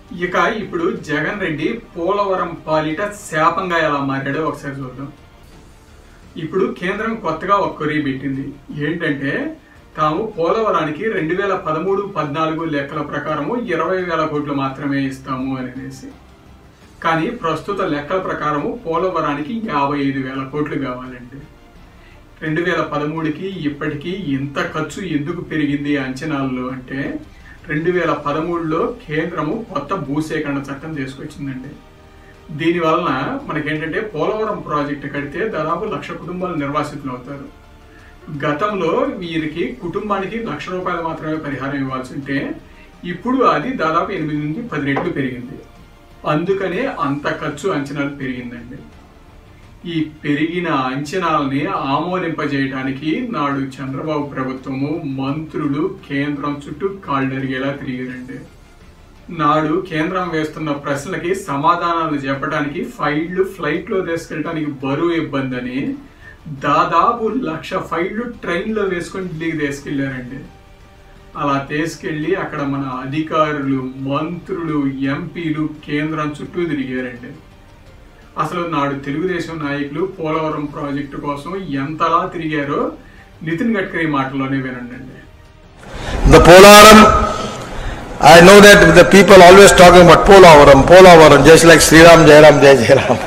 ఇక ఇప్పుడు జగన్ రెడ్డి పోలవరం పాలిట శాపంగా ఎలా మారాడో ఒకసారి చూద్దాం ఇప్పుడు కేంద్రం కొత్తగా ఒక కొరి పెట్టింది ఏంటంటే తాము పోలవరానికి రెండు వేల పదమూడు పద్నాలుగు లెక్కల ప్రకారము ఇరవై వేల కోట్లు మాత్రమే ఇస్తాము అని అనేసి కానీ ప్రస్తుత లెక్కల ప్రకారము పోలవరానికి యాభై ఐదు వేల కోట్లు కావాలండి రెండు వేల పదమూడుకి ఇప్పటికీ ఇంత ఖర్చు ఎందుకు పెరిగింది అంచనాల్లో అంటే రెండు వేల పదమూడులో కేంద్రము కొత్త భూసేకరణ చట్టం తీసుకొచ్చిందండి దీని వలన మనకేంటంటే పోలవరం ప్రాజెక్టు కడితే దాదాపు లక్ష కుటుంబాలు నిర్వాసితులు అవుతారు గతంలో వీరికి కుటుంబానికి లక్ష రూపాయలు మాత్రమే పరిహారం ఇవ్వాల్సి ఉంటే ఇప్పుడు అది దాదాపు ఎనిమిది నుంచి పది రెట్లు పెరిగింది అందుకనే అంత ఖర్చు అంచనాలు పెరిగిందండి ఈ పెరిగిన అంచనాలని ఆమోదింపజేయడానికి నాడు చంద్రబాబు ప్రభుత్వము మంత్రులు కేంద్రం చుట్టూ కాళ్ళరిగేలా తిరిగారండి నాడు కేంద్రం వేస్తున్న ప్రశ్నలకి సమాధానాలు చెప్పడానికి ఫైళ్లు ఫ్లైట్లో తీసుకెళ్ళడానికి బరువు ఇబ్బంది అని దాదాపు లక్ష ఫైళ్లు ట్రైన్లో వేసుకొని ఢిల్లీకి తీసుకెళ్లారండి అలా తీసుకెళ్లి అక్కడ మన అధికారులు మంత్రులు ఎంపీలు కేంద్రం చుట్టూ తిరిగారండి అసలు నాడు తెలుగుదేశం నాయకులు పోలవరం ప్రాజెక్టు కోసం ఎంతలా తిరిగారో నితిన్ గడ్కరీ మాటల్లోనే వినండి The Polaram, I know that the people always talking about Polavaram, Polavaram, just like Sri Ram, Jai Ram, Jai Jai Ram.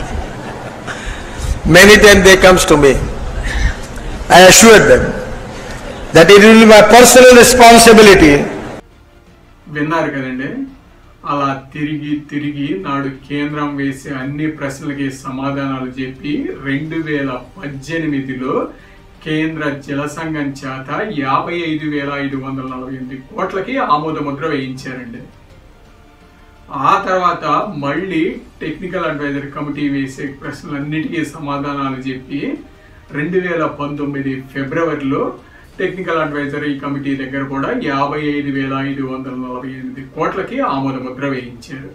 Many times they comes to me. I assured them that it will be my personal responsibility విన్నారు కదండి అలా తిరిగి తిరిగి నాడు కేంద్రం వేసే అన్ని ప్రశ్నలకి సమాధానాలు చెప్పి రెండు వేల పద్దెనిమిదిలో కేంద్ర జల సంఘం చేత యాభై ఐదు వేల ఐదు వందల నలభై ఎనిమిది కోట్లకి ఆమోద ముద్ర వేయించారండి ఆ తర్వాత మళ్ళీ టెక్నికల్ అడ్వైజర్ కమిటీ వేసే ప్రశ్నలన్నిటికీ సమాధానాలు చెప్పి రెండు వేల పంతొమ్మిది ఫిబ్రవరిలో టెక్నికల్ అడ్వైజరీ కమిటీ దగ్గర కూడా యాభై ఐదు వేల ఐదు వందల నలభై ఎనిమిది కోట్లకి ఆమోద ముద్ర వేయించారు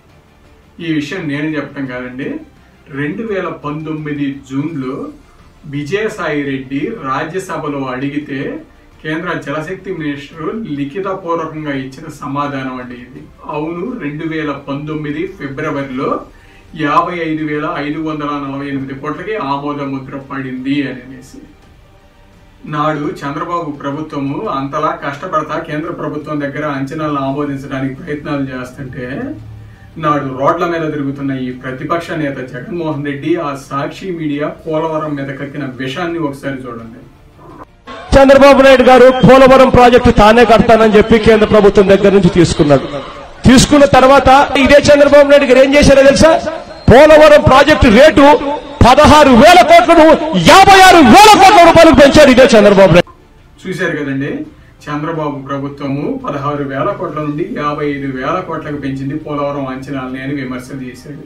ఈ విషయం నేను చెప్పడం కాదండి రెండు వేల పంతొమ్మిది జూన్లో విజయసాయి రెడ్డి రాజ్యసభలో అడిగితే కేంద్ర జలశక్తి మినిస్టర్ లిఖిత పూర్వకంగా ఇచ్చిన సమాధానం అండి ఇది అవును రెండు వేల పంతొమ్మిది ఫిబ్రవరిలో యాభై ఐదు వేల ఐదు వందల నలభై ఎనిమిది కోట్లకి ఆమోద ముద్ర పడింది అని అనేసి నాడు చంద్రబాబు ప్రభుత్వము అంతలా కష్టపడతా కేంద్ర ప్రభుత్వం దగ్గర అంచనాలను ఆమోదించడానికి ప్రయత్నాలు చేస్తుంటే నాడు రోడ్ల మీద తిరుగుతున్న ఈ ప్రతిపక్ష నేత జగన్మోహన్ రెడ్డి ఆ సాక్షి మీడియా పోలవరం మీద కక్కిన విషాన్ని ఒకసారి చూడండి చంద్రబాబు నాయుడు గారు పోలవరం ప్రాజెక్టు తానే కడతానని చెప్పి కేంద్ర ప్రభుత్వం దగ్గర నుంచి తీసుకున్నాడు తీసుకున్న తర్వాత ఇదే చంద్రబాబు నాయుడు గారు ఏం చేశారో తెలుసా పోలవరం ప్రాజెక్టు రేటు పదహారు వేల కోట్లను యాభై ఆరు వేల కోట్ల రూపాయలకు పెంచారు ఇదే చంద్రబాబు నాయుడు చూశారు కదండి చంద్రబాబు ప్రభుత్వము పదహారు వేల కోట్ల నుండి యాభై ఐదు వేల కోట్లకు పెంచింది పోలవరం అంచనాలని అని విమర్శలు చేశాడు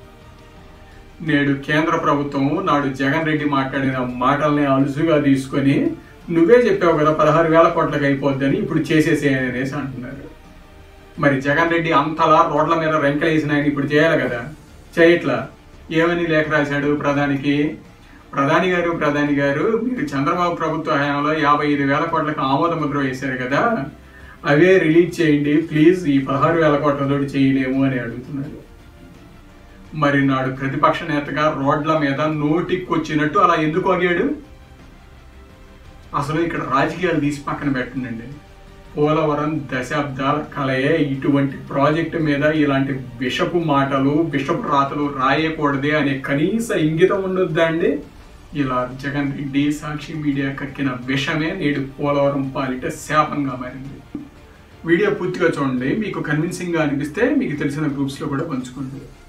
నేడు కేంద్ర ప్రభుత్వము నాడు జగన్ రెడ్డి మాట్లాడిన మాటల్ని అలుసుగా తీసుకొని నువ్వే చెప్పావు కదా పదహారు వేల కోట్లకు అయిపోద్దని ఇప్పుడు చేసేసేయని అనేసి అంటున్నారు మరి జగన్ రెడ్డి అంతలా రోడ్ల మీద వెంకలేసిన ఆయన ఇప్పుడు చేయాలి కదా చేయట్లా ఏమని లేఖ రాశాడు ప్రధానికి ప్రధాని గారు ప్రధాని గారు మీరు చంద్రబాబు ప్రభుత్వ హయాంలో యాభై ఐదు వేల కోట్లకు ఆమోద ముద్ర వేశారు కదా అవే రిలీజ్ చేయండి ప్లీజ్ ఈ పదహారు వేల కోట్లతోటి చేయలేము అని అడుగుతున్నారు మరి నాడు ప్రతిపక్ష నేతగా రోడ్ల మీద నోటికొచ్చినట్టు అలా ఎందుకు అగాడు అసలు ఇక్కడ రాజకీయాలు తీసి పక్కన పెట్టండి పోలవరం దశాబ్దాల కలయే ఇటువంటి ప్రాజెక్టు మీద ఇలాంటి విషపు మాటలు విషపు రాతలు రాయకూడదే అనే కనీస ఇంగితం ఉండొద్దా అండి ఇలా జగన్ రెడ్డి సాక్షి మీడియా కక్కిన విషమే నేడు పోలవరం పాలిట శాపంగా మారింది వీడియో పూర్తిగా చూడండి మీకు కన్విన్సింగ్గా అనిపిస్తే మీకు తెలిసిన గ్రూప్స్లో కూడా పంచుకోండి